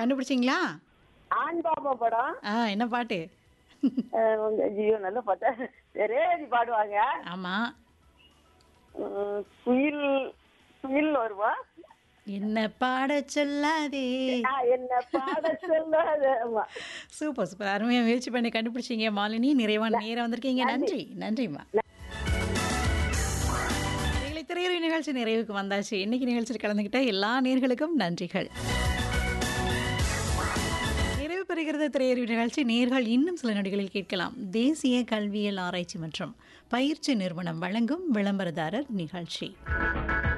கண்டுபிடிச்சிங்களா ஆண் பாப்பா படம் ஆ என்ன பாட்டு அஹ் உங்க ஐயோ நல்ல பாட்டா ரேவதி பாடுவாங்க ஆமாம் உம், குயில் குயில் வருவா என்ன பாட சொல்லாதே ஆ, என்ன பாட சொல்லாத ஆமா. சூப்பர் சூப்பர் அருமையாக முயற்சி பண்ணி கண்டுபிடிச்சிங்க மாலினி நிறைவான நேரம் வந்திருக்கீங்க நன்றி நன்றிம்மா எங்களை திரையுறை நிகழ்ச்சி நிறைவுக்கு வந்தாச்சு இன்னைக்கு நிகழ்ச்சியில் கலந்துக்கிட்ட எல்லா நேர்களுக்கும் நன்றிகள் நிறைவு பெறுகிறது திரையறிவு நிகழ்ச்சி நேர்கள் இன்னும் சில நொடிகளில் கேட்கலாம் தேசிய கல்வியல் ஆராய்ச்சி மற்றும் பயிற்சி நிறுவனம் வழங்கும் விளம்பரதாரர் நிகழ்ச்சி